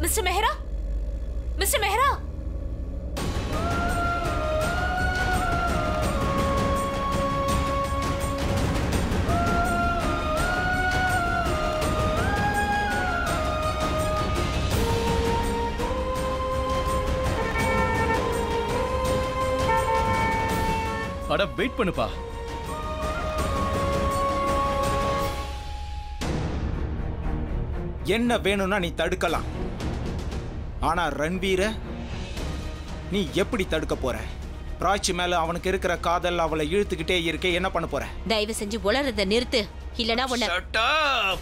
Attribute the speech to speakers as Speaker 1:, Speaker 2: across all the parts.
Speaker 1: Mister Mehra mister Mehra
Speaker 2: அட wait பண்ணுப்பா
Speaker 3: என்ன வேணும்னா நீ தடுக்கலாம் ஆனா ரன்வீர நீ எப்படி தடுக்க போற பிராச்சி மேல அவனுக்கு இருக்கிற காதல் அவளை இழுத்துக்கிட்டே இருக்க என்ன பண்ண போற
Speaker 1: தயவு செஞ்சு உளறத நிறுத்து இல்லனா உன்னை
Speaker 3: Shut up!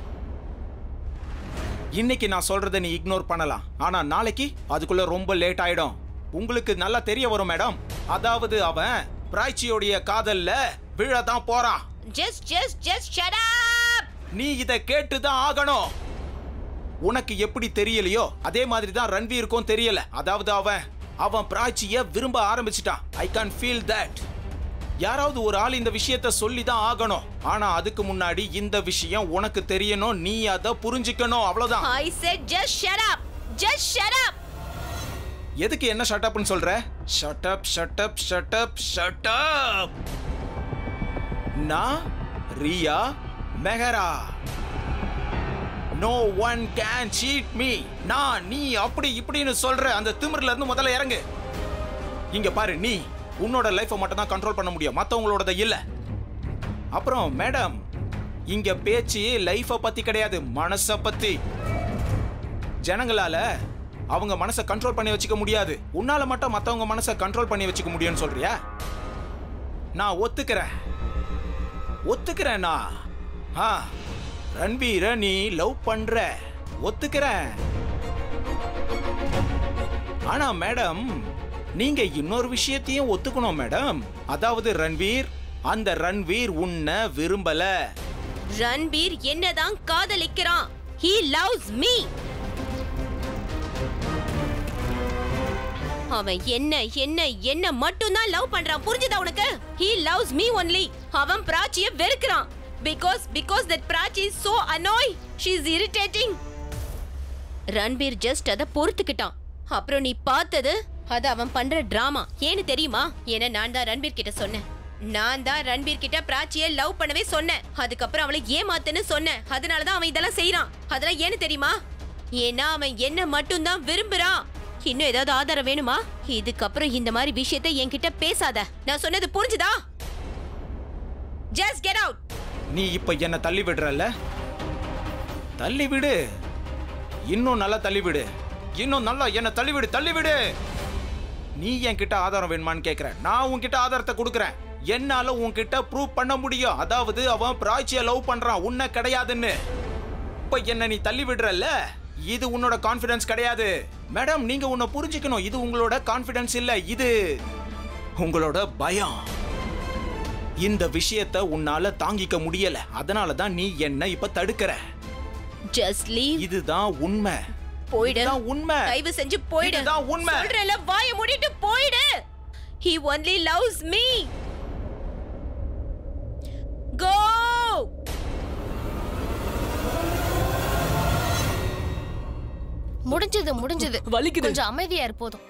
Speaker 3: இன்னைக்கு நான் சொல்றதை நீ இக்னோர் பண்ணலாம் ஆனா நாளைக்கு அதுக்குள்ள ரொம்ப லேட் ஆயிடும் உங்களுக்கு நல்லா தெரிய வரும் மேடம் அதாவது அவன் பிராய்ச்சியோடைய காதல்ல விழதான் போறான்
Speaker 1: just just just shut up
Speaker 3: நீ இத கேட்டு தான் ஆகணும் உனக்கு எப்படி தெரியலையோ அதே மாதிரி தான் ரன்வீருக்கும் தெரியல அதாவது அவன் அவன் பிராச்சிய விரும்ப ஆரம்பிச்சிட்டான் ஐ கேன் ஃபீல் தட் யாராவது ஒரு ஆள் இந்த விஷயத்த சொல்லி தான் ஆகணும் ஆனா அதுக்கு முன்னாடி இந்த விஷயம் உனக்கு தெரியணும் நீ அதை புரிஞ்சுக்கணும் அவ்வளவுதான்
Speaker 1: I said just shut up just shut up
Speaker 3: எதுக்கு என்ன ஷட் அப்னு சொல்ற shut up shut up shut up shut up நான் Riya Mehra no one can cheat me நான் நீ அப்படி இப்படின்னு சொல்ற அந்த திமிர்ல இருந்து முதல்ல இறங்கு இங்க பாரு நீ உன்னோட லைஃபை மட்டும் தான் கண்ட்ரோல் பண்ண முடியும் மத்தவங்களோடத இல்ல அப்புறம் மேடம் இங்க பேச்சு லைஃபை பத்தி கிடையாது மனச பத்தி ஜனங்களால அவங்க மனசை கண்ட்ரோல் பண்ணி வச்சுக்க முடியாது உன்னால மட்டும் மத்தவங்க மனசை கண்ட்ரோல் பண்ணி வச்சுக்க முடியும்னு சொல்றியா நான் ஒத்துக்கிறேன் ஒத்துக்கிறேன் நான் ஆ ரன்வீர நீ லவ் பண்ற ஒத்துக்கிறேன் ஆனா மேடம் நீங்க இன்னொரு விஷயத்தையும் ஒத்துக்கணும் மேடம் அதாவது ரன்வீர் அந்த ரன்வீர் உன்னை விரும்பல
Speaker 1: ரன்பீர் என்னதான் காதலிக்கிறான் ஹி லவ்ஸ் மீ அவன் என்ன என்ன என்ன மட்டும் தான் லவ் பண்றான் புரிஞ்சுதா உனக்கு ஹி லவ்ஸ் மீ ஒன்லி அவன் பிராச்சிய வெறுக்கிறான் because because that Prachi is so annoy she is irritating Ranbir just அத பொறுத்துக்கிட்டான் அப்புறம் நீ பார்த்தது அது அவன் பண்ற டிராமா ஏன்னு தெரியுமா ஏன்னா நான் தான் ரன்பீர் கிட்ட சொன்னேன் நான் தான் ரன்பீர் கிட்ட பிராச்சிய லவ் பண்ணவே சொன்னேன் அதுக்கப்புறம் அவளை ஏமாத்துன்னு சொன்னேன் அதனாலதான் அவன் இதெல்லாம் செய்யறான் அதெல்லாம் ஏன்னு தெரியுமா ஏன்னா அவன் என்ன மட்டும்தான் விரும்புறான் இன்னும் ஏதாவது ஆதாரம் வேணுமா இதுக்கப்புறம் இந்த மாதிரி விஷயத்தை என்கிட்ட பேசாத நான் சொன்னது புரிஞ்சுதா ஜஸ்ட் கெட் அவுட்
Speaker 3: நீ இப்ப என்ன தள்ளி விடுறல்ல தள்ளி விடு இன்னும் நல்லா தள்ளி விடு இன்னும் நல்லா என்ன தள்ளி விடு தள்ளி விடு நீ என்கிட்ட ஆதாரம் வேணுமான்னு கேக்குற நான் உன்கிட்ட ஆதாரத்தை கொடுக்குறேன் என்னால உன்கிட்ட ப்ரூவ் பண்ண முடியும் அதாவது அவன் பிராச்சிய லவ் பண்றான் உன்னை கிடையாதுன்னு இப்ப என்ன நீ தள்ளி விடுறல்ல இது உன்னோட கான்ஃபிடன்ஸ் கிடையாது மேடம் நீங்க உன்னை புரிஞ்சுக்கணும் இது உங்களோட கான்ஃபிடன்ஸ் இல்ல இது உங்களோட பயம் இந்த விஷயத்தை உன்னால தாங்கிக்க முடியல அதனால தான் நீ என்ன இப்ப தடுக்கிற
Speaker 1: ஜஸ்ட் லீவ்
Speaker 3: இதுதான் உண்மை
Speaker 1: போயிடு
Speaker 3: இதுதான் உண்மை
Speaker 1: தயவு செஞ்சு போயிடு
Speaker 3: இதுதான் உண்மை.
Speaker 1: சொல்றேன்ல வாய மூடிட்டு போயிடு he only loves me go
Speaker 4: முடிஞ்சது முடிஞ்சது
Speaker 2: வலிக்குது.
Speaker 4: கொஞ்சம் அமைதியா இரு போதும்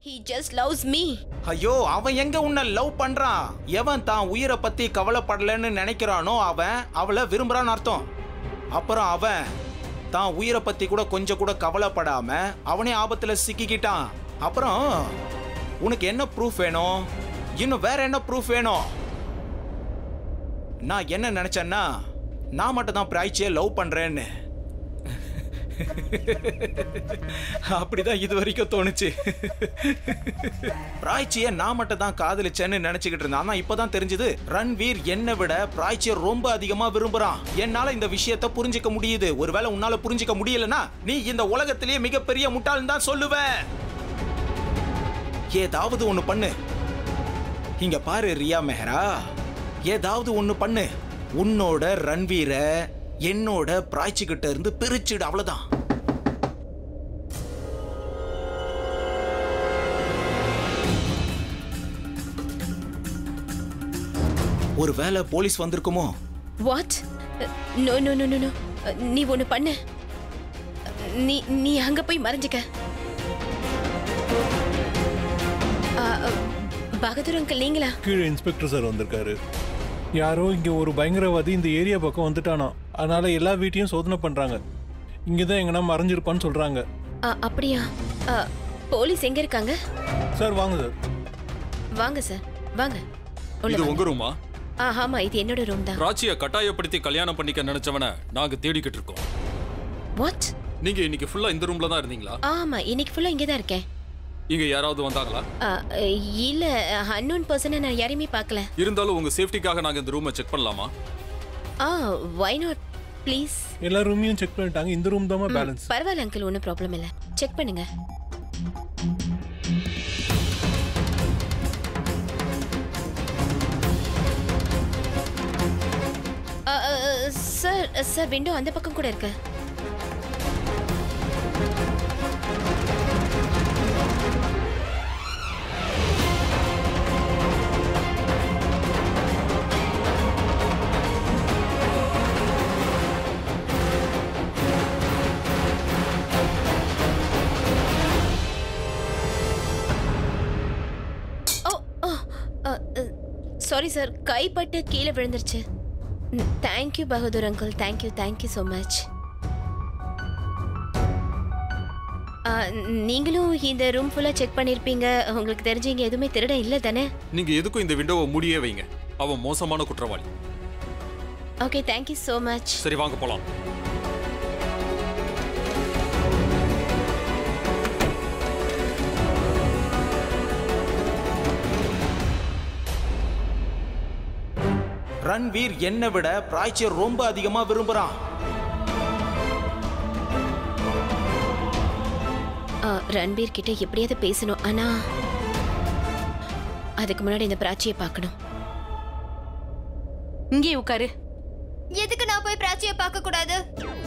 Speaker 1: ஹி ஜஸ்ட் லவ்ஸ் மீ
Speaker 3: ஐயோ அவன் எங்க உன்னை லவ் பண்றான் எவன் தான் உயிரை பத்தி கவலைப்படலன்னு நினைக்கிறானோ அவன் அவளை விரும்புறான்னு அர்த்தம் அப்புறம் அவன் தான் உயிரை பத்தி கூட கொஞ்சம் கூட கவலைப்படாம அவனே ஆபத்துல சிக்கிக்கிட்டான் அப்புறம் உனக்கு என்ன ப்ரூஃப் வேணும் இன்னும் வேற என்ன ப்ரூஃப் வேணும் நான் என்ன நினைச்சேன்னா நான் மட்டும் தான் பிராய்ச்சியை லவ் பண்றேன்னு அப்படிதான் இது வரைக்கும் தோணுச்சு பிராய்ச்சியை நான் மட்டும் தான் காதலிச்சேன்னு நினைச்சுக்கிட்டு இருந்தேன் ஆனா இப்பதான் தெரிஞ்சது ரன்வீர் என்னை விட பிராய்ச்சியை ரொம்ப அதிகமா விரும்புறான் என்னால இந்த விஷயத்தை புரிஞ்சுக்க முடியுது ஒருவேளை உன்னால புரிஞ்சுக்க முடியலனா நீ இந்த உலகத்திலேயே மிகப்பெரிய முட்டாள்னு தான் சொல்லுவேன் ஏதாவது ஒண்ணு பண்ணு இங்க பாரு ரியா மெஹரா ஏதாவது ஒண்ணு பண்ணு உன்னோட ரன்வீரை என்னோட பிராய்ச்சி கிட்ட இருந்து பிரிச்சுடு அவ்வளவுதான் ஒருவேளை போலீஸ் வந்திருக்குமோ
Speaker 1: what no no no no no நீ ஒன்று பண்ணு நீ நீ அங்க போய் மறைஞ்சுக்க ஆ, அ, பகதூர் அங்கிள் நீங்களா
Speaker 4: கீழே இன்ஸ்பெக்டர் சார் வந்திருக்காரு யாரோ இங்க ஒரு பயங்கரவாதி இந்த ஏரியா பக்கம் வந்துட்டானா அதனால எல்லா வீட்டையும் சோதனை பண்றாங்க இங்க தான் எங்கன்னா மறைஞ்சிருப்பான்னு சொல்றாங்க
Speaker 1: ஆ, அப்படியா ஆ, போலீஸ் எங்க இருக்காங்க
Speaker 4: சார் வாங்க சார்
Speaker 1: வாங்க சார் வாங்க உள்ள
Speaker 5: இது
Speaker 1: வாங்க.
Speaker 5: உங்க ரூமா
Speaker 1: ஆ ஆமா இது என்னோட ரூம் தான்
Speaker 5: ராச்சிய கட்டாயப்படுத்தி கல்யாணம் பண்ணிக்க நினைச்சவன நாங்க தேடிக்கிட்டு இருக்கோம்
Speaker 1: வாட்
Speaker 5: நீங்க இன்னைக்கு ஃபுல்லா இந்த ரூம்ல தான் இருந்தீங்களா
Speaker 1: ஆமா இன்னைக்கு ஃபுல்லா இங்கே தான் இருக்கேன்
Speaker 5: இங்க யாராவது வந்தாங்களா
Speaker 1: ஆ, இல்ல அன்னோன் பர்சனை நான் யாரையுமே பார்க்கல
Speaker 5: இருந்தாலும் உங்க சேஃப்டிக்காக நாங்க இந்த ரூமை செக் பண்ணலாமா
Speaker 1: ஆ வை நாட் ப்ளீஸ்
Speaker 4: எல்லா ரூமையும் செக் பண்ணிட்டாங்க இந்த ரூம் தான் பேலன்ஸ்
Speaker 1: பரவாயில்ல அங்கிள் ஒன்றும் ப்ராப்ளம் இல்லை செக் பண்ணுங்க அ, அ, அ, சார் சார் விண்டோ அந்த பக்கம் கூட இருக்கு ஓ சாரி சார் கைப்பட்டு கீழே விழுந்துருச்சு thank you Bahadur uncle thank you thank you so much நீங்களும் இந்த ரூம் ஃபுல்லாக செக் பண்ணியிருப்பீங்க உங்களுக்கு தெரிஞ்சு இங்கே எதுவுமே திருட இல்லை தானே
Speaker 5: நீங்க எதுக்கும் இந்த விண்டோவை மூடியே வைங்க அவன் மோசமான குற்றவாளி
Speaker 1: ஓகே தேங்க்யூ ஸோ மச்
Speaker 5: சரி வாங்க போலாம்
Speaker 3: ரன்வீர் என்னை விட பிராய்ச்சியை ரொம்ப அதிகமா விரும்புறான்
Speaker 1: ஆ, ரன்பீர் கிட்ட எப்படியாவது பேசணும் ஆனா அதுக்கு முன்னாடி இந்த பிராச்சியை பார்க்கணும்
Speaker 6: இங்கே உட்காரு
Speaker 7: எதுக்கு நான் போய் பிராச்சிய பார்க்க கூடாது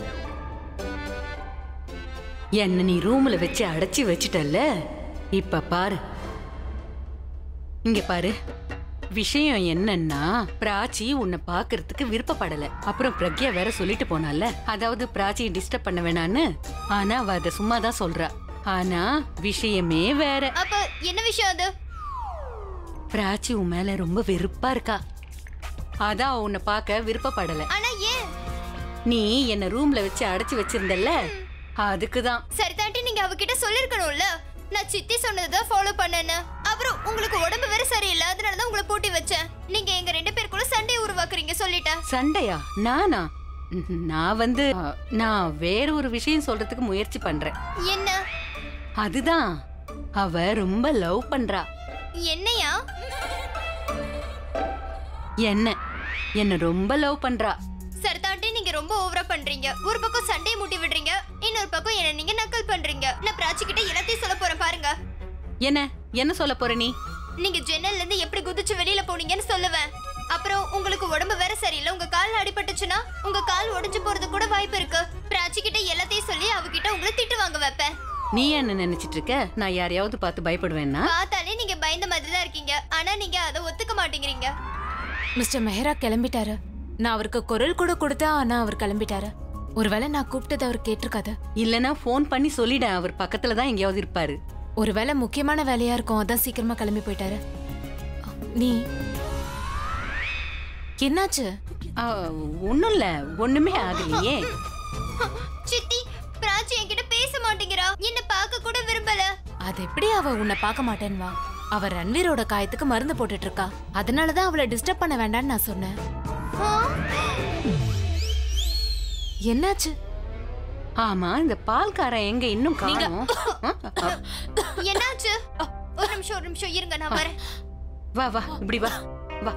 Speaker 6: என்ன நீ ரூம்ல வச்சு அடைச்சி வச்சிட்டல்ல இப்ப பாரு இங்க பாரு விஷயம் என்னன்னா பிராச்சி உன்னை பாக்குறதுக்கு விருப்பப்படல அப்புறம் பிரக்யா வேற சொல்லிட்டு போனால அதாவது பிராச்சியை டிஸ்டர்ப் பண்ண வேணான்னு ஆனா அவ அதை சும்மா தான் சொல்றா ஆனா விஷயமே வேற
Speaker 7: அப்ப என்ன விஷயம் அது
Speaker 6: பிராச்சி உன் மேல ரொம்ப வெறுப்பா இருக்கா அதான் அவ உன்னை பார்க்க விருப்பப்படல
Speaker 7: ஆனா ஏன்
Speaker 6: நீ என்ன ரூம்ல வச்சு அடைச்சி வச்சிருந்தல்ல அதுக்குதான்
Speaker 7: சரி தாண்டி நீங்க அவகிட்ட சொல்லிருக்கணும்ல நான் சித்தி சொன்னதை ஃபாலோ பண்ணேன்னு அப்புறம் உங்களுக்கு உடம்பு வேற சரியில்லை அதனால தான் உங்களை பூட்டி வச்சேன் நீங்க எங்க ரெண்டு பேருக்குள்ள சண்டையை உருவாக்குறீங்க சொல்லிட்டேன்
Speaker 6: சண்டையா நானா ம்ஹும். நான் வந்து அ, நான் வேற ஒரு விஷயம் சொல்றதுக்கு முயற்சி பண்றேன்
Speaker 7: என்ன
Speaker 6: அதுதான் அவ ரொம்ப லவ் பண்றா
Speaker 7: என்னையா
Speaker 6: என்ன என்ன ரொம்ப லவ் பண்றா
Speaker 7: சரி தாண்டி நீங்க ரொம்ப ஓவரா பண்றீங்க ஒரு பக்கம் சண்டையை மூட்டி விடுறீங்க இன்னொரு பக்கம் என்ன நீங்க நக்கல் பண்றீங்க நான் பிராச்சி கிட்ட எல்லாத்தையும் சொல்ல போறேன் பாருங்க
Speaker 6: என்ன என்ன சொல்ல போற நீ
Speaker 7: நீங்க ஜன்னல்ல இருந்து எப்படி குதிச்சு வெளியில போனீங்கன்னு சொல்லுவேன் அப்புறம் உங்களுக்கு உடம்பு வேற சரியில்லை உங்க கால் அடிபட்டுச்சுன்னா உங்க கால் உடைஞ்சு போறது கூட வாய்ப்பு இருக்கு பிராச்சி கிட்ட எல்லாத்தையும் சொல்லி அவகிட்ட உங்களை திட்டு வாங்க வைப்பேன்
Speaker 6: நீ என்ன நினைச்சிட்டு இருக்க நான் யாரையாவது பார்த்து பயப்படுவேன்னா
Speaker 7: பார்த்தாலே நீங்க பயந்த மாதிரி தான் இருக்கீங்க ஆனா நீங்க அதை ஒத்துக்க மாட்டேங்கிறீங்க
Speaker 8: மிஸ்டர் மெஹரா கிளம்பிட்டாரு நான் அவருக்கு குரல் கூட கொடுத்தா ஆனா அவர் கிளம்பிட்டாரு ஒருவேளை நான் கூப்பிட்டது அவர் கேட்டிருக்காது
Speaker 6: இல்லனா ஃபோன் பண்ணி சொல்லிட அவர் பக்கத்துல தான் எங்கேயாவது இருப்பாரு
Speaker 8: ஒருவேளை முக்கியமான வேலையா இருக்கும் அதான் சீக்கிரமா கிளம்பி போயிட்டாரு அ, நீ என்னாச்சு
Speaker 6: ஒன்றும் இல்லை ஒன்றுமே ஆகலையே
Speaker 7: சித்தி பிராச்சி என்கிட்ட பேச மாட்டேங்கிறா என்ன பார்க்க கூட விரும்பல
Speaker 8: அது எப்படி அவ உன்னை பார்க்க மாட்டேன்னு வா அவ ரன்வீரோட காயத்துக்கு மருந்து போட்டுட்டு இருக்கா அதனாலதான் அவளை டிஸ்டர்ப் பண்ண வேண்டாம்னு நான் சொன்னேன்
Speaker 7: ஆ?
Speaker 8: என்னாச்சு
Speaker 6: ஆமா இந்த பால்காரன் எங்க இன்னும் காணோம் ஆ?
Speaker 7: என்னாச்சு அ, ஒரு நிமிஷம் ஒரு நிமிஷம் இருங்க நான் வரேன்
Speaker 6: வா வா இப்படி வா வா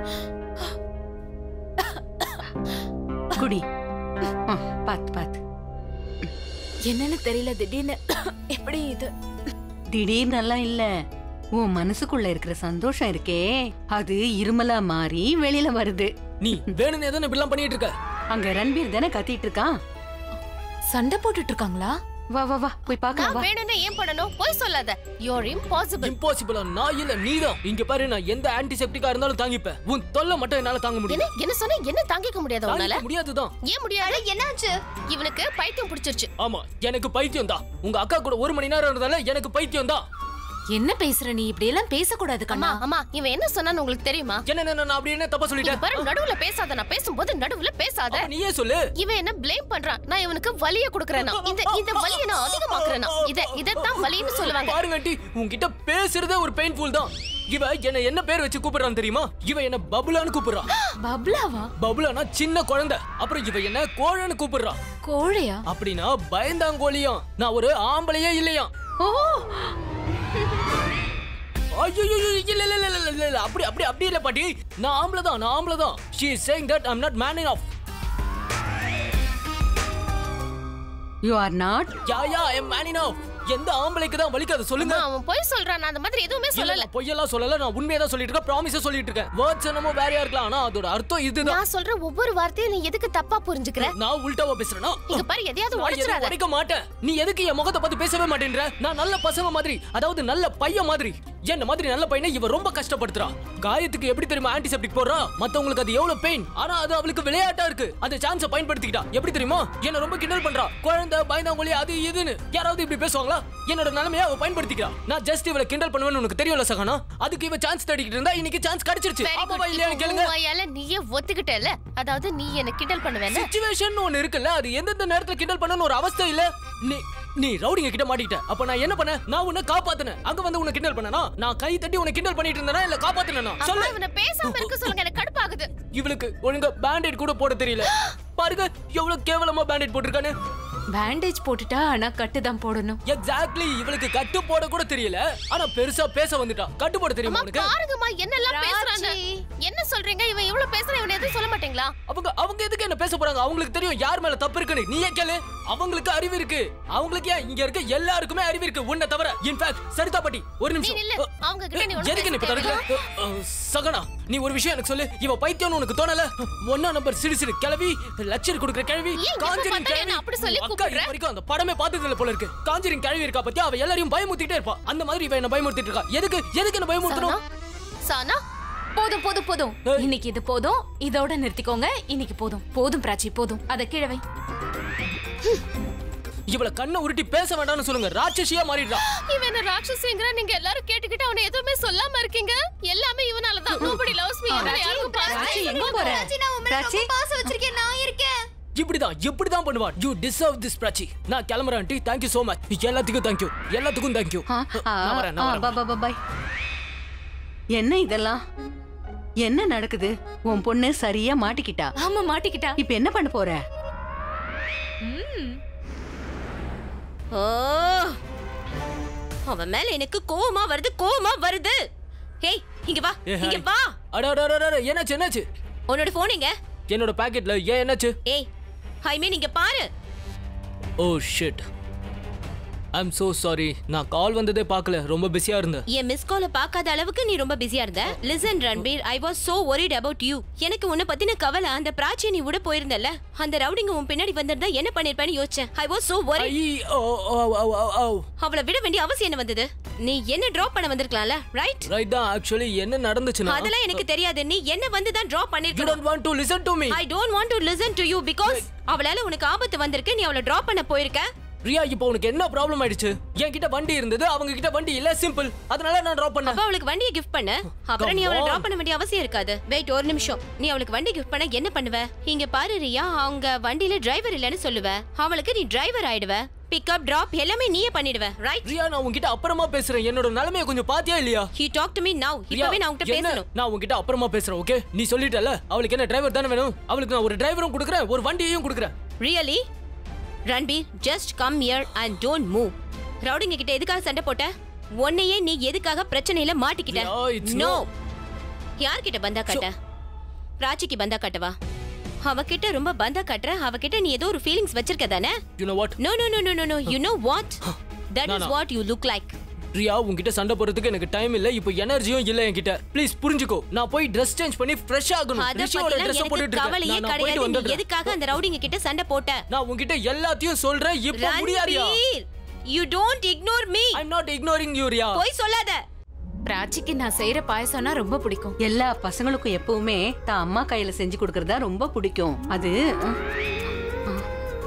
Speaker 6: குடி ஆ, பாத்து பாத்து
Speaker 8: என்னன்னு தெரியல திடீர்னு எப்படி இது
Speaker 6: திடீர்னெல்லாம் இல்ல உன் மனசுக்குள்ள இருக்கிற சந்தோஷம் இருக்கே அது இருமலா மாறி வெளியில வருது
Speaker 9: நீ வேணும்னே தானே இப்படிலாம் பண்ணிட்டு இருக்க
Speaker 6: அங்க ரன்பீர் தானே கத்திட்டு இருக்கான்
Speaker 8: சண்டை போட்டுட்டு இருக்காங்களா
Speaker 6: வா வா வா போய் பார்க்கலாம் வா
Speaker 1: வேணும்னு ஏன் பண்ணணும் போய் சொல்லாத யோர் இம்பாசிபிள்
Speaker 9: இம்பாசிபிளா நான் இல்ல நீதான் இங்க பாரு நான் எந்த ஆன்டிசெப்டிக்கா இருந்தாலும் தாங்கிப்பேன் உன் தொல்லை மட்டும் என்னால தாங்க முடியும்
Speaker 1: என்ன என்ன சொன்ன என்ன தாங்கிக்க முடியாத உன்னால
Speaker 9: தாங்கிக்க முடியாதுதான்
Speaker 1: ஏன் முடியாது
Speaker 7: அட, என்னாச்சு
Speaker 1: இவனுக்கு பைத்தியம் பிடிச்சிருச்சு
Speaker 9: ஆமா எனக்கு பைத்தியம் தான் உங்க அக்கா கூட ஒரு மணி நேரம் இருந்தால எனக்கு பைத்தியம் தான்
Speaker 8: என்ன பேசுற நீ இப்படி எல்லாம் பேசக்கூடாது
Speaker 1: அம்மா
Speaker 8: கண்ணா
Speaker 1: அம்மா இவன் என்ன சொன்னான்னு உங்களுக்கு தெரியுமா
Speaker 9: என்ன என்ன, நான் அப்படி என்ன தப்பா
Speaker 1: இங்க
Speaker 9: சொல்லிட்டேன்
Speaker 1: பாரு நடுவுல பேசாத நான் பேசும்போது நடுவுல பேசாத
Speaker 9: அப்ப நீயே சொல்லு
Speaker 1: இவன் என்ன ப்ளேம் பண்றான் நான் இவனுக்கு வலிய குடுக்கறேனா இந்த இந்த வலிய நான் அதிகமாக்குறேனா இத இதத்தான் வலின்னு சொல்லுவாங்க
Speaker 9: பாருங்க ஆண்டி உன்கிட்ட பேசுறதே ஒரு பெயின்ஃபுல் தான் இவ என்ன என்ன பேர் வச்சு கூப்பிடுறான் தெரியுமா இவ என்ன பபுலான்னு கூப்பிடுறான்
Speaker 8: பப்ளாவா
Speaker 9: பபுலானா சின்ன குழந்தை அப்புறம் இவ என்ன கோழன்னு கூப்பிடுறான்
Speaker 8: கோழையா
Speaker 9: அப்படின்னா பயந்தாங்கோலியாம் நான் ஒரு ஆம்பளையே இல்லையாம்
Speaker 6: ஓ
Speaker 9: ஐயோ இல்ல இல்ல இல்ல இல்ல இல்ல இல்ல அப்படி அப்படி அப்படி இல்ல பாட்டி நான் ஆம்பளை தான் நான் ஆம்பளை தான் she is saying that I am not man of
Speaker 6: you are not
Speaker 9: ya ya I am man of எந்த ஆம்பளைக்கு தான் வலிக்காது சொல்லுங்க
Speaker 1: அம்மா, அவன் போய் சொல்றான் நான் அந்த மாதிரி எதுவுமே
Speaker 9: இல்ல,
Speaker 1: சொல்லல
Speaker 9: நான் பொய்யெல்லாம் சொல்லல நான் உண்மையை தான் சொல்லிட்டு இருக்கேன் ப்ராமிஸா சொல்லிட்டு இருக்கேன் வேர்ட்ஸ் என்னமோ வேறையா இருக்கலாம் ஆனா அதோட அர்த்தம் இதுதான்
Speaker 1: நான் சொல்ற ஒவ்வொரு வார்த்தையும் நீ எதுக்கு தப்பா புரிஞ்சுக்கிற
Speaker 9: நான் உல்டாவா பேசுறேனா
Speaker 1: இங்க பாரு எதையாவது
Speaker 9: நான் எதுவும்
Speaker 1: உடைச்சிடாத
Speaker 9: உடைக்க மாட்டேன் நீ எதுக்கு என் முகத்தை பார்த்து பேசவே மாட்டேன்ற நான் நல்ல பசங்க மாதிரி அதாவது நல்ல பையன் மாதிரி என்ன மாதிரி நல்ல பையனை இவ ரொம்ப கஷ்டப்படுத்துறா காயத்துக்கு எப்படி தெரியுமா ஆன்டிசெப்டிக் போடுறா மத்தவங்களுக்கு அது எவ்வளவு பெயின் ஆனா அது அவளுக்கு விளையாட்டா இருக்கு அந்த சான்ஸை பயன்படுத்திக்கிட்டா எப்படி தெரியுமா என்ன ரொம்ப கிண்டல் பண்றா குழந்தை பயந்தாங்கொழி அது இதுன்னு யாராவது இப்படி பேசுவாங்களா என்னோட நிலைமையை அவ பயன்படுத்திக்கிறா நான் ஜஸ்ட் இவளை கிண்டல் பண்ணுவேன்னு உனக்கு தெரியும்ல சகனா அதுக்கு இவ சான்ஸ் தேடிக்கிட்டு இருந்தா இன்னைக்கு சான்ஸ் கிடைச்சிருச்சு
Speaker 1: Very good.
Speaker 9: ஆமாவா இல்லையான்னு
Speaker 1: இப்போ
Speaker 9: கேளுங்க
Speaker 1: உன் வாயால நீயே ஒத்துக்கிட்டல அதாவது நீ என்ன கிண்டல் பண்ணுவேன்னு
Speaker 9: சிச்சுவேஷன் ஒன்னு இருக்குல்ல அது எந்தெந்த நேரத்துல கிண்டல் பண்ணனும் ஒரு அவஸ்தை இல்ல நீ நீ ரவுடிங்க கிட்ட மாட்டிக்கிட்ட அப்ப நான் என்ன பண்ணேன் நான் உன்னை காப்பாத்துனேன் அங்க வந்து உன்னை கிண்டல் பண்ணனா நான் கை தட்டி உன்னை கிண்டல் பண்ணிட்டு இருந்தேனா இல்ல காப்பாத்துனேனா
Speaker 1: அம்மா
Speaker 9: சொல்லு
Speaker 1: இவனை பேசாம இருக்க சொல்லுங்க எனக்கு கடுப்பாகுது
Speaker 9: இவளுக்கு ஒழுங்கா பேண்டேட் கூட போட தெரியல பாருங்க எவ்வளவு கேவலமா பேண்டேட் போட்டிருக்கானு
Speaker 8: பேண்டேஜ் போட்டுட்டா ஆனா கட்டு தான் போடணும்
Speaker 9: எக்ஸாக்ட்லி இவளுக்கு கட்டு போட கூட தெரியல ஆனா பெருசா பேச வந்துட்டா கட்டு போட தெரியுமா
Speaker 1: அம்மா
Speaker 9: உனக்கு
Speaker 1: பாருங்கம்மா என்னெல்லாம் பேசுறான்னு என்ன சொல்றீங்க இவன் இவ்வளவு பேசுறான் இவன் எதுவும் சொல்ல மாட்டீங்களா
Speaker 9: அவங்க அவங்க எதுக்கு என்ன பேச போறாங்க அவங்களுக்கு தெரியும் யார் மேல தப்பு இருக்குன்னு நீயே கேளு அவங்களுக்கு அறிவு இருக்கு அவங்களுக்கு ஏன் இங்க இருக்க எல்லாருக்குமே அறிவு இருக்கு உன்னை தவிர இன்ஃபேக்ட் சரிதா பாட்டி ஒரு
Speaker 1: நீ
Speaker 9: நிமிஷம்
Speaker 1: நில்லு.
Speaker 9: அ,
Speaker 1: அவங்க கிட்ட நீ ஒண்ணும்
Speaker 9: எதுக்கு நீ இப்ப
Speaker 1: பேச
Speaker 9: தடுக்கிற? அ, அ, சகனா நீ ஒரு விஷயம் எனக்கு சொல்லு இவ பைத்தியம்னு உனக்கு தோணல ஒன்னா நம்பர் சிறு சிறு கிளவி லட்சர் கொடுக்குற கிழவி
Speaker 1: ஏன் எப்ப
Speaker 9: காஞ்சரிங்
Speaker 1: பார்த்தாலும்
Speaker 9: கிழவி
Speaker 1: என்ன அப்படி சொல்லி
Speaker 9: அக்கா
Speaker 1: கூப்பிடுற?
Speaker 9: இது வரைக்கும் அந்த படமே பார்த்தது இல்ல போல இருக்கு காஞ்சரிங் கிழவி இருக்கா பத்தி அவ எல்லாரையும் பயமுத்திட்டே இருப்பா அந்த மாதிரி இவ என்ன பயமுறுத்திட்டு இருக்கா எதுக்கு எதுக்கு என்ன
Speaker 1: சானா
Speaker 9: பயமுறுத்தணும்
Speaker 1: சானா
Speaker 8: போதும் போதும் போதும்
Speaker 9: ஏய்.
Speaker 8: இன்னைக்கு இது போதும் இதோட நிறுத்திக்கோங்க இன்னைக்கு போதும் போதும் பிராச்சி போதும் அத கீழே வை
Speaker 9: இவள கண்ணை உருட்டி பேச வேண்டாம்னு சொல்லுங்க ராட்சசியா மாறிடுறா
Speaker 1: இவன் என்ன ராட்சசிங்கிற நீங்க எல்லாரும் கேட்டுக்கிட்டு அவனை எதுவுமே சொல்லாம இருக்கீங்க எல்லாமே இவனால தான் nobody loves me என்ன யாருக்கும்
Speaker 6: ராச்சி,
Speaker 1: பாராட்டி
Speaker 6: எங்க போற
Speaker 7: பிராச்சி நான் உன் மேல
Speaker 6: ராச்சி?
Speaker 7: ரொம்ப பாசம் வச்சிருக்கேன் நான் இருக்கேன்
Speaker 9: இப்படிதான் இப்படிதான் பண்ணுவா யூ டிசர்வ் திஸ் பிராச்சி நான் கிளம்புறேன் ஆண்டி தேங்க்யூ சோ மச் எல்லாத்துக்கும் தேங்க்யூ எல்லாத்துக்கும் தேங்க்யூ
Speaker 6: ஆ, ஆ,
Speaker 9: நான் வரேன்
Speaker 6: ஆ,
Speaker 9: நான்
Speaker 6: பா,
Speaker 9: வரேன்
Speaker 6: பா, பா, பாய். என்ன இதெல்லாம் என்ன நடக்குது உன் பொண்ணு சரியா மாட்டிக்கிட்டா
Speaker 8: ஆமா மாட்டிக்கிட்டா
Speaker 6: இப்ப என்ன பண்ண போற
Speaker 1: ஓ அவன் மேல எனக்கு கோவமா வருது கோவமா வருது ஹேய் இங்க வா
Speaker 9: ஏ,
Speaker 1: இங்க
Speaker 9: ஹாய்.
Speaker 1: வா
Speaker 9: அட அட, அட, அட, என்னாச்சு என்னாச்சு
Speaker 1: உன்னோட போன் எங்க
Speaker 9: என்னோட பாக்கெட்ல ஏன் என்னாச்சு
Speaker 1: ஏய் ஐ மீன் இங்க பாரு
Speaker 9: oh shit I'm so sorry நான் கால் வந்ததே பார்க்கல ரொம்ப பிஸியா இருந்தேன்
Speaker 1: என் மிஸ் கால பார்க்காத அளவுக்கு நீ ரொம்ப பிஸியா இருந்த listen Ranbir I was so worried about you எனக்கு உன்னை பத்தின கவலை அந்த பிராச்சியை நீ விட போயிருந்தல அந்த ரவுடிங்க உன் பின்னாடி வந்திருந்தா என்ன பண்ணிருப்பேன்னு யோசிச்சேன் I was so worried
Speaker 9: I oh oh oh oh oh
Speaker 1: அவளை விட வேண்டிய அவசியம் என்ன வந்தது நீ என்ன டிராப் பண்ண வந்திருக்கலாம்ல ரைட்
Speaker 9: ரைட் தான் ஆக்சுவலி என்ன நடந்துச்சுன்னா
Speaker 1: அதெல்லாம் எனக்கு தெரியாது நீ என்ன வந்து தான் டிராப்
Speaker 9: யூ
Speaker 1: பண்ணிருக்கணும்
Speaker 9: don't want to listen to me
Speaker 1: I don't want to listen to you because அவளால உனக்கு ஆபத்து வந்திருக்கு நீ அவளை டிராப் பண்ண போயிருக்க
Speaker 9: ரியா இப்போ உனக்கு என்ன ப்ராப்ளம் ஆயிடுச்சு என்கிட்ட வண்டி இருந்தது அவங்க கிட்ட வண்டி இல்ல சிம்பிள் அதனால நான் டிராப் பண்ணேன்
Speaker 1: அப்ப அவளுக்கு வண்டியை கிஃப்ட் பண்ண அப்புறம் நீ
Speaker 9: Come
Speaker 1: அவளை
Speaker 9: on.
Speaker 1: டிராப் பண்ண வேண்டிய அவசியம் இருக்காது வெயிட் ஒரு நிமிஷம் நீ அவளுக்கு வண்டி கிஃப்ட் பண்ண என்ன பண்ணுவ இங்க பாரு ரியா அவங்க வண்டியில டிரைவர் இல்லைன்னு சொல்லுவ அவளுக்கு நீ டிரைவர் ஆயிடுவ பிக்கப் டிராப் எல்லாமே நீயே பண்ணிடுவ ரைட்
Speaker 9: ரியா நான் உன்கிட்ட அப்புறமா பேசுறேன் என்னோட நிலைமைய கொஞ்சம் பாத்தியா இல்லையா
Speaker 1: ஹி டாக் டு மீ நவ
Speaker 9: ரியா,
Speaker 1: இப்பவே நான் உன்கிட்ட
Speaker 9: என்ன?
Speaker 1: பேசணும்
Speaker 9: நான் உன்கிட்ட அப்புறமா பேசுறேன் ஓகே நீ சொல்லிட்டல அவளுக்கு என்ன டிரைவர் தானே வேணும் அவளுக்கு நான் ஒரு டிரைவரும் கொடுக்குறேன் ஒரு வண்டியையும் கொடுக்குறேன்
Speaker 1: really Ranbir just come here and don't move ரவுடிங்க கிட்ட எதுக்காக சண்டை போட்ட உன்னையே நீ எதுக்காக பிரச்சனையில மாட்டிக்கிட்ட
Speaker 9: Yeah, it's
Speaker 1: நோ
Speaker 9: no-
Speaker 1: யார்கிட்ட பந்தா காட்ட பிராச்சிக்கு பந்தா காட்டவா அவகிட்ட ரொம்ப பந்தா காட்டுற அவகிட்ட நீ ஏதோ ஒரு ஃபீலிங்ஸ் வச்சிருக்க தானே
Speaker 9: you know what
Speaker 1: no no no no no no you know what that
Speaker 9: No,
Speaker 1: is
Speaker 9: no.
Speaker 1: What you look like
Speaker 9: Riya உன்கிட்ட சண்டை போறதுக்கு எனக்கு டைம் இல்ல இப்போ எனர்ஜியும் இல்ல என்கிட்ட ப்ளீஸ் புரிஞ்சுக்கோ நான் போய் Dress சேஞ்ச் பண்ணி ஃப்ரெஷ் ஆகணும்
Speaker 1: அத
Speaker 9: ரிஷியோட
Speaker 1: பத்திலாம்
Speaker 9: Dress
Speaker 1: எனக்கு
Speaker 9: போட்டுட்டு
Speaker 1: கவலையே
Speaker 9: இருக்கேன் நான் போயிட்டு
Speaker 1: கிடையாது நீ
Speaker 9: வந்துடுறேன்
Speaker 1: எதுக்காக அந்த ரவுடிங்க கிட்ட சண்டை போட்ட
Speaker 9: நான் உன்கிட்ட எல்லாத்தையும் சொல்றேன் இப்போ முடியாதியா
Speaker 1: Ranbir you don't ignore me
Speaker 9: I am not ignoring you Riya
Speaker 1: போய் சொல்லாத
Speaker 8: பிராச்சிக்கு நான் செய்யற பாயசம்னா ரொம்ப பிடிக்கும்
Speaker 6: எல்லா பசங்களுக்கும் எப்பவுமே தான் அம்மா கையில செஞ்சு கொடுக்கறதா ரொம்ப பிடிக்கும் அது அஹ், அஹ்.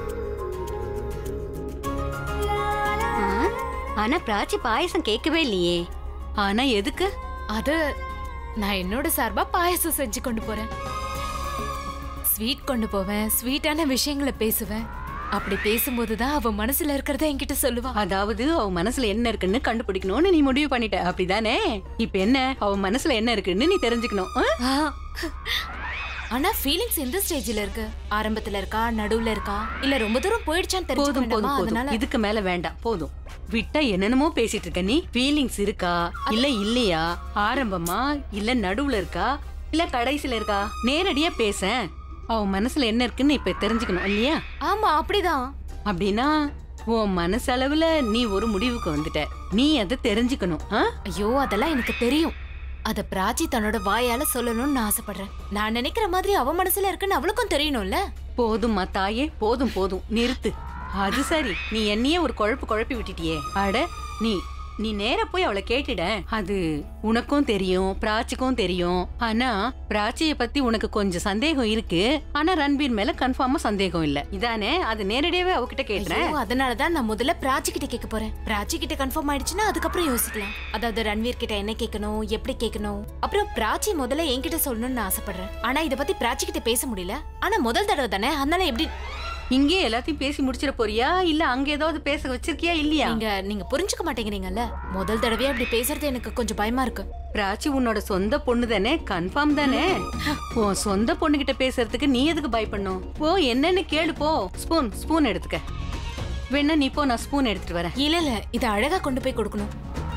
Speaker 6: அஹ், ஆனா பிராச்சி பாயசம் கேட்கவே இல்லையே ஆனா எதுக்கு
Speaker 8: அது நான் என்னோட சார்பா பாயசம் செஞ்சு கொண்டு போறேன் ஸ்வீட் கொண்டு போவேன் ஸ்வீட்டான விஷயங்களை பேசுவேன் அப்படி பேசும்போது தான் அவ மனசுல இருக்கிறத என்கிட்ட சொல்லுவா
Speaker 6: அதாவது அவ மனசுல என்ன இருக்குன்னு கண்டுபிடிக்கணும்னு நீ முடிவு பண்ணிட்ட அப்படிதானே இப்ப என்ன அவ மனசுல என்ன இருக்குன்னு நீ தெரிஞ்சுக்கணும் அஹ்?
Speaker 8: ஆ. ஆனா ஃபீலிங்ஸ் எந்த ஸ்டேஜ்ல இருக்கு ஆரம்பத்துல இருக்கா நடுவுல இருக்கா இல்ல ரொம்ப தூரம் போயிடுச்சான்னு தெரிஞ்சுக்க
Speaker 6: போதும் போதும்
Speaker 8: வேண்டாமா?
Speaker 6: போதும்
Speaker 8: அதனால
Speaker 6: இதுக்கு மேல வேண்டாம் போதும் விட்டா என்னென்னமோ பேசிட்டு இருக்க நீ ஃபீலிங்ஸ் இருக்கா இல்ல இல்லையா ஆரம்பமா இல்ல நடுவுல இருக்கா இல்ல கடைசில இருக்கா நேரடியா பேசேன் அவ மனசுல என்ன இருக்குன்னு இப்ப தெரிஞ்சுக்கணும் இல்லையா
Speaker 8: ஆமா அப்படிதான்
Speaker 6: அப்படின்னா உன் மனசளவுல நீ ஒரு முடிவுக்கு வந்துட்ட நீ அதை தெரிஞ்சுக்கணும் ஆ?
Speaker 8: ஐயோ அதெல்லாம் எனக்கு தெரியும் அத பிராச்சி தன்னோட வாயால சொல்லணும்னு நான் ஆசைப்படுறேன் நான் நினைக்கிற மாதிரி அவ மனசுல இருக்குன்னு அவளுக்கும் தெரியணும்ல
Speaker 6: போதும்மா தாயே போதும் போதும் நிறுத்து அது சரி நீ என்னையே ஒரு குழப்பு குழப்பி விட்டுட்டியே அட நீ நீ நேரா போய் அவளை கேட்டுட அது உனக்கும் தெரியும் பிராச்சிக்கும் தெரியும் ஆனா பிராச்சிய பத்தி உனக்கு கொஞ்சம் சந்தேகம் இருக்கு ஆனா ரன்பீர் மேல கன்ஃபார்மா சந்தேகம் இல்ல இதானே அது நேரடியாவே அவகிட்ட கேட்டுறேன்
Speaker 8: ஐயோ அதனாலதான் நான் முதல்ல பிராச்சி கிட்ட கேட்க போறேன் பிராச்சி கிட்ட கன்ஃபார்ம் ஆயிடுச்சுன்னா அதுக்கப்புறம் யோசிக்கலாம் அதாவது ரன்வீர் கிட்ட என்ன கேட்கணும் எப்படி கேட்கணும் அப்புறம் பிராச்சி முதல்ல என்கிட்ட சொல்லணும்னு நான் ஆசைப்படுறேன் ஆனா இத பத்தி பிராச்சி கிட்ட பேச முடியல ஆனா முதல் தடவை தானே அதனால எப்படி
Speaker 6: இங்கே எல்லாத்தையும் பேசி முடிச்சிட போறியா இல்ல அங்க ஏதாவது பேச வச்சிருக்கியா இல்லையா
Speaker 8: நீங்க நீங்க புரிஞ்சுக்க மாட்டேங்கிறீங்கல்ல முதல் தடவையா இப்படி பேசுறது எனக்கு கொஞ்சம் பயமா இருக்கு
Speaker 6: பிராச்சி உன்னோட சொந்த பொண்ணு தானே கன்ஃபார்ம் தானே உன் சொந்த பொண்ணு கிட்ட பேசுறதுக்கு நீ எதுக்கு பயப்படணும் போ என்னன்னு கேளு போ ஸ்பூன் ஸ்பூன் எடுத்துக்க வேணா நீ போ நான் ஸ்பூன் எடுத்துட்டு வரேன்
Speaker 8: இல்ல இல்ல இத அழகா கொண்டு போய் கொடுக்கணும்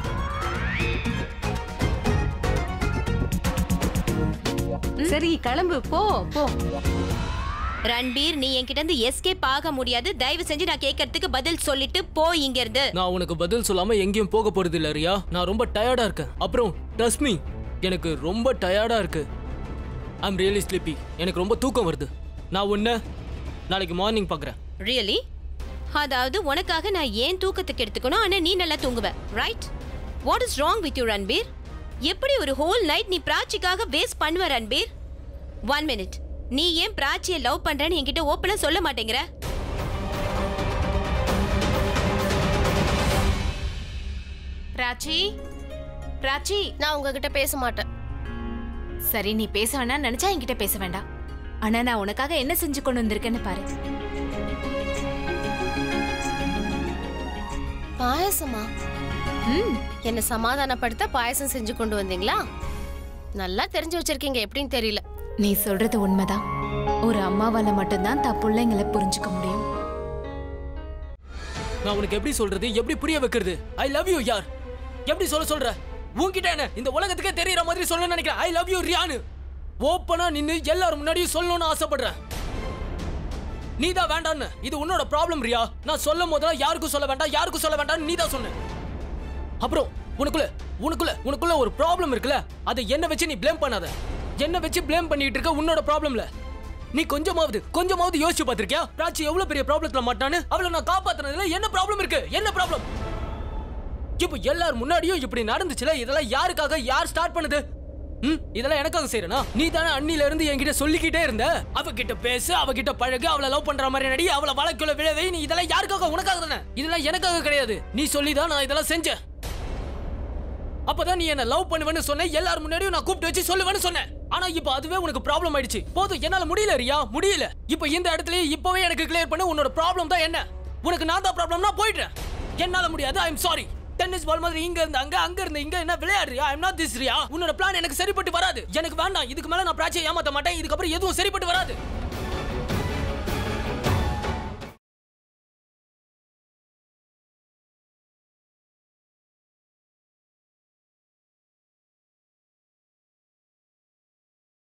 Speaker 6: சரி கிளம்பு போ போ
Speaker 1: ரன்பீர் நீ என்கிட்ட இருந்து எஸ்கேப் ஆக முடியாது தயவு செஞ்சு நான் கேட்கறதுக்கு பதில் சொல்லிட்டு போ இங்க இருந்து
Speaker 9: நான் உனக்கு பதில் சொல்லாம எங்கேயும் போக போறது இல்ல ரியா நான் ரொம்ப டயர்டா இருக்கேன் அப்புறம் trust me எனக்கு ரொம்ப டயர்டா இருக்கு ஐம் ரியலி ஸ்லீப்பி எனக்கு ரொம்ப தூக்கம் வருது நான் உன்ன நாளைக்கு மார்னிங் பார்க்குறேன்
Speaker 1: ரியலி அதாவது உனக்காக நான் ஏன் தூக்கத்துக்கு எடுத்துக்கணும் ஆனா நீ நல்லா தூங்குவ right what is wrong with you Ranbir எப்படி ஒரு ஹோல் நைட் நீ பிராச்சிக்காக வேஸ்ட் பண்ணுவ ரன்பீர் ஒன் மினிட் நீ ஏன் பிராச்சியை லவ் பண்றேன்னு என்கிட்ட ஓப்பனா சொல்ல மாட்டேங்கிற
Speaker 8: பிராச்சி பிராச்சி
Speaker 10: நான் உங்ககிட்ட பேச மாட்டேன்
Speaker 8: சரி நீ பேச வேணாம் நினைச்சா என்கிட்ட பேச வேண்டாம் ஆனா நான் உனக்காக என்ன செஞ்சு கொண்டு வந்திருக்கேன்னு பாரு
Speaker 10: பாயசமா
Speaker 8: ம்
Speaker 10: என்ன சமாதானப்படுத்த பாயசம் செஞ்சு கொண்டு வந்தீங்களா நல்லா தெரிஞ்சு வச்சிருக்கீங்க எப்படின்னு தெரியல
Speaker 8: நீ சொல்றது உண்மைதான் ஒரு அம்மாவால மட்டும்தான் தன் பிள்ளைங்களை புரிஞ்சுக்க முடியும்
Speaker 9: நான் உனக்கு எப்படி சொல்றது எப்படி புரிய வைக்கிறது ஐ லவ் யூ யார் எப்படி சொல்ல சொல்ற உன்கிட்ட என்ன இந்த உலகத்துக்கே தெரியற மாதிரி சொல்ல நினைக்கிறேன் ஐ லவ் யூ ரியானு ஓப்பனா நின்னு எல்லாரும் முன்னாடியும் சொல்லணும்னு ஆசைப்படுறேன் நீ தான் வேண்டான்னு இது உன்னோட ப்ராப்ளம் ரியா நான் சொல்லும் போதெல்லாம் யாருக்கும் சொல்ல வேண்டாம் யாருக்கும் சொல்ல வேண்டாம் நீ தான் சொன்ன அப்புறம் உனக்குள்ள உனக்குள்ள உனக்குள்ள ஒரு ப்ராப்ளம் இருக்குல்ல அதை என்ன வச்சு நீ ப்ளேம் பண்ணாத என்ன வச்சு ப்ளேம் பண்ணிட்டு இருக்க உன்னோட ப்ராப்ளம்ல நீ கொஞ்சமாவது கொஞ்சமாவது யோசிச்சு பார்த்திருக்கியா பிராச்சி எவ்வளவு பெரிய ப்ராப்ளத்துல மாட்டான்னு அவளை நான் காப்பாத்துனதுல என்ன ப்ராப்ளம் இருக்கு என்ன ப்ராப்ளம் இப்போ எல்லார் முன்னாடியும் இப்படி நடந்துச்சுல இதெல்லாம் யாருக்காக யார் ஸ்டார்ட் பண்ணுது ம் இதெல்லாம் எனக்காக செய்யறனா நீ தானே அண்ணில இருந்து என்கிட்ட சொல்லிக்கிட்டே இருந்த அவகிட்ட பேசு அவகிட்ட பழகு அவளை லவ் பண்ற மாதிரி நடி அவளை வழக்குள்ள விழவை நீ இதெல்லாம் யாருக்காக உனக்காக தானே இதெல்லாம் எனக்காக கிடையாது நீ சொல்லி தான் நான் இதெல்லாம் செஞ்சேன் அப்பதான் நீ என்ன லவ் பண்ணுவேன்னு சொன்ன எல்லாரும் முன்னாடியும் நான் கூப்பிட்டு வச்சு சொல்லுவேன்னு சொன்னேன் ஆனா இப்போ அதுவே உனக்கு ப்ராப்ளம் ஆயிடுச்சு போதும் என்னால முடியல ரியா முடியல இப்போ இந்த இடத்துலயே இப்பவே எனக்கு கிளியர் பண்ண உன்னோட ப்ராப்ளம் தான் என்ன உனக்கு நான் தான் ப்ராப்ளம்னா போயிட்டேன் என்னால முடியாது I am sorry tennis ball மாதிரி இங்க இருந்து அங்க அங்க இருந்து இங்க என்ன விளையாடுறியா I am not this Riya உன்னோட பிளான் எனக்கு சரிப்பட்டு வராது எனக்கு வேண்டாம் இதுக்கு மேல நான் பிராச்சியை ஏமாத்த மாட்டேன் இதுக்கப்புறம் எதுவும் சரிப்பட்டு வராது